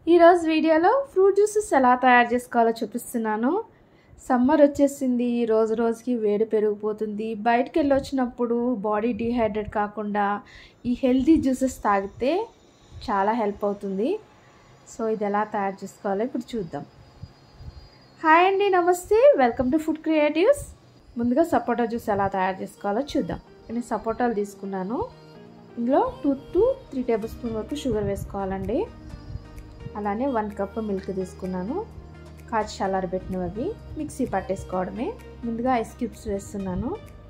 ఈరోజు వీడియోలో fruit juices ఎలా తయారు చేసుకోవాలో చూపిస్తున్నాను సమ్మర్ వచ్చేసింది రోజు రోజుకి వేడి పెరిగిపోతుంది బయటకు వెళ్ళి వచ్చినప్పుడు బాడీ డీహైడ్రేట్ కాకుండా ఈ హెల్తీ జ్యూసెస్ తాగితే చాలా హెల్ప్ అవుతుంది సో ఇది ఎలా తయారు చేసుకోవాలో ఇప్పుడు చూద్దాం హాయ్ అండి నమస్తే వెల్కమ్ టు ఫుడ్ క్రియేటివ్స్ ముందుగా సపోటా జ్యూస్ ఎలా తయారు చేసుకోవాలో చూద్దాం నేను సపోటాలు తీసుకున్నాను ఇందులో two to three tablespoon వరకు షుగర్ వేసుకోవాలండి అలానే వన్ కప్ మిల్క్ తీసుకున్నాను కాచి చల్లారబెట్టినవి అవి మిక్సీ పట్టేసుకోవడమే ముందుగా ఐస్ క్యూబ్స్ వేస్తున్నాను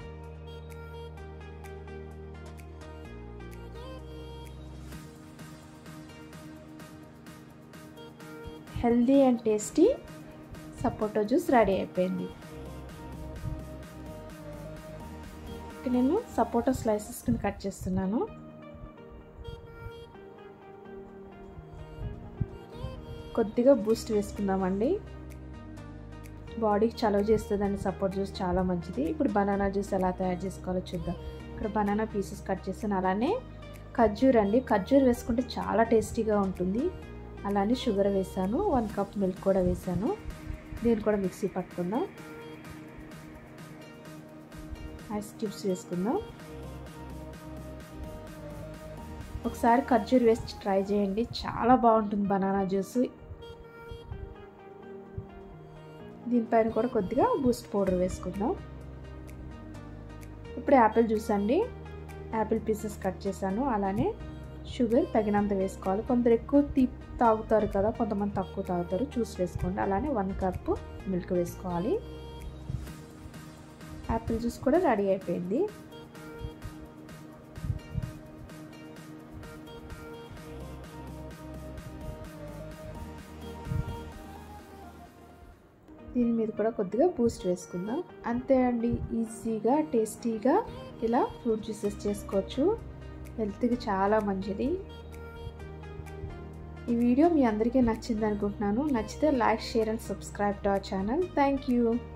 healthy and tasty sapota juice ready అయిపోయింది నేను సపోటా స్లైసెస్ కింద కట్ చేస్తున్నాను కొద్దిగా బూస్ట్ వేసుకుందామండి బాడీకి చలవ చేస్తుందండి సపోర్ట్ జ్యూస్ చాలా మంచిది ఇప్పుడు బనానా జ్యూస్ ఎలా తయారు చేసుకోవాలో చూద్దాం ఇక్కడ బనానా పీసెస్ కట్ చేస్తాను అలానే ఖర్జూర్ అండి ఖర్జూర్ వేసుకుంటే చాలా టేస్టీగా ఉంటుంది అలానే షుగర్ వేసాను వన్ కప్ మిల్క్ కూడా వేసాను దీన్ని కూడా మిక్సీ పట్టుకుందాం ఐస్ క్యూబ్స్ వేసుకుందాం ఒకసారి ఖర్జూర్ వేసి ట్రై చేయండి చాలా బాగుంటుంది బనానా జ్యూస్ దీనిపైన కూడా కొద్దిగా బూస్ట్ పౌడర్ వేసుకుందాం ఇప్పుడు యాపిల్ జ్యూస్ అండి యాపిల్ పీసెస్ కట్ చేశాను అలానే షుగర్ తగినంత వేసుకోవాలి కొందరు ఎక్కువ తీ తాగుతారు కదా కొంతమంది తక్కువ తాగుతారు చూసి వేసుకోండి అలానే వన్ కప్ మిల్క్ వేసుకోవాలి యాపిల్ జ్యూస్ కూడా రెడీ అయిపోయింది దీని మీద కూడా కొద్దిగా బూస్ట్ వేసుకుందాం అంతే అండి ఈజీగా టేస్టీగా ఇలా ఫ్రూట్ జ్యూసెస్ చేసుకోవచ్చు హెల్త్కి చాలా మంచిది ఈ వీడియో మీ అందరికీ నచ్చింది అనుకుంటున్నాను నచ్చితే like share and subscribe to our channel thank you